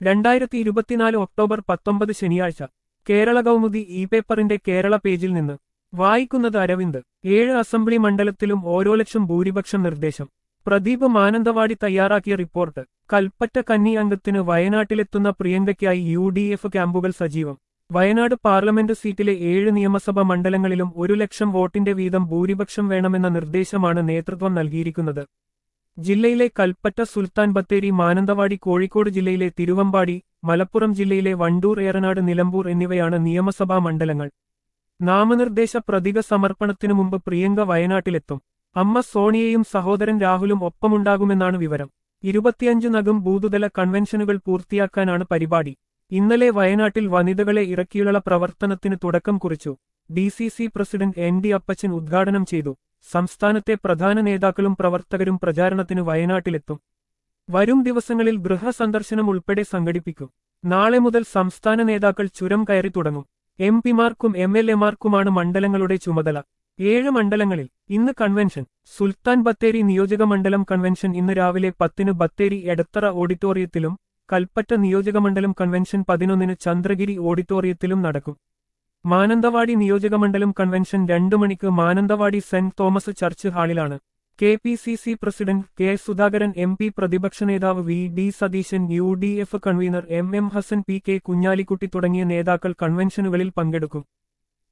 രണ്ടായിരത്തി ഇരുപത്തിനാല് ഒക്ടോബർ പത്തൊമ്പത് ശനിയാഴ്ച കേരള കൗമുദി ഇ പേപ്പറിന്റെ കേരള പേജിൽ നിന്ന് വായിക്കുന്നത് അരവിന്ദ് ഏഴ് അസംബ്ലി മണ്ഡലത്തിലും ഓരോ ലക്ഷം ഭൂരിപക്ഷം നിർദ്ദേശം പ്രദീപ് മാനന്തവാടി തയ്യാറാക്കിയ റിപ്പോർട്ട് കൽപ്പറ്റ കന്നി അംഗത്തിന് വയനാട്ടിലെത്തുന്ന പ്രിയങ്കയ്ക്കായി യു ഡി എഫ് ക്യാമ്പുകൾ സജീവം വയനാട് പാർലമെന്റ് സീറ്റിലെ ഏഴ് നിയമസഭാ മണ്ഡലങ്ങളിലും ഒരു ലക്ഷം വോട്ടിന്റെ വീതം ഭൂരിപക്ഷം വേണമെന്ന നിർദ്ദേശമാണ് നേതൃത്വം നൽകിയിരിക്കുന്നത് ജില്ലയിലെ കൽപ്പറ്റ സുൽത്താൻ ബത്തേരി മാനന്തവാടി കോഴിക്കോട് ജില്ലയിലെ തിരുവമ്പാടി മലപ്പുറം ജില്ലയിലെ വണ്ടൂർ ഏറനാട് നിലമ്പൂർ എന്നിവയാണ് നിയമസഭാ മണ്ഡലങ്ങൾ നാമനിർദ്ദേശ പ്രതിക സമർപ്പണത്തിനു മുമ്പ് പ്രിയങ്ക വയനാട്ടിലെത്തും അമ്മ സോണിയയും സഹോദരൻ രാഹുലും ഒപ്പമുണ്ടാകുമെന്നാണ് വിവരം ഇരുപത്തിയഞ്ച് നഗം ബൂതുതല കൺവെൻഷനുകൾ പൂർത്തിയാക്കാനാണ് പരിപാടി ഇന്നലെ വയനാട്ടിൽ വനിതകളെ ഇറക്കിയുള്ള പ്രവർത്തനത്തിന് തുടക്കം കുറിച്ചു D C C president N D Appachan ഉദ്ഘാടനം ചെയ്തു സംസ്ഥാനത്തെ പ്രധാന നേതാക്കളും പ്രവർത്തകരും പ്രചാരണത്തിന് വയനാട്ടിലെത്തും വരും ദിവസങ്ങളിൽ ഗൃഹസന്ദർശനം ഉൾപ്പെടെ സംഘടിപ്പിക്കും നാളെ മുതൽ സംസ്ഥാന നേതാക്കൾ ചുരം കയറി തുടങ്ങും എം പിമാർക്കും എം എൽ എമാർക്കുമാണ് മണ്ഡലങ്ങളുടെ ചുമതല ഏഴ് മണ്ഡലങ്ങളിൽ ഇന്ന് കൺവെൻഷൻ സുൽത്താൻ ബത്തേരി നിയോജക മണ്ഡലം കൺവെൻഷൻ ഇന്ന് രാവിലെ പത്തിന് ബത്തേരി എടത്തറ ഓഡിറ്റോറിയത്തിലും കൽപ്പറ്റ നിയോജകമണ്ഡലം കൺവെൻഷൻ പതിനൊന്നിന് ചന്ദ്രഗിരി ഓഡിറ്റോറിയത്തിലും നടക്കും മാനന്തവാടി നിയോജകമണ്ഡലം കൺവെൻഷൻ രണ്ടു മണിക്ക് മാനന്തവാടി സെന്റ് തോമസ് ചർച്ച് ഹാളിലാണ് K P C C president K Sudhakaran M P പ്രതിപക്ഷ നേതാവ് V D Satheesan U D F convener M M Hasan P K Kunhalikutty തുടങ്ങിയ നേതാക്കൾ കൺവെൻഷനുകളിൽ പങ്കെടുക്കും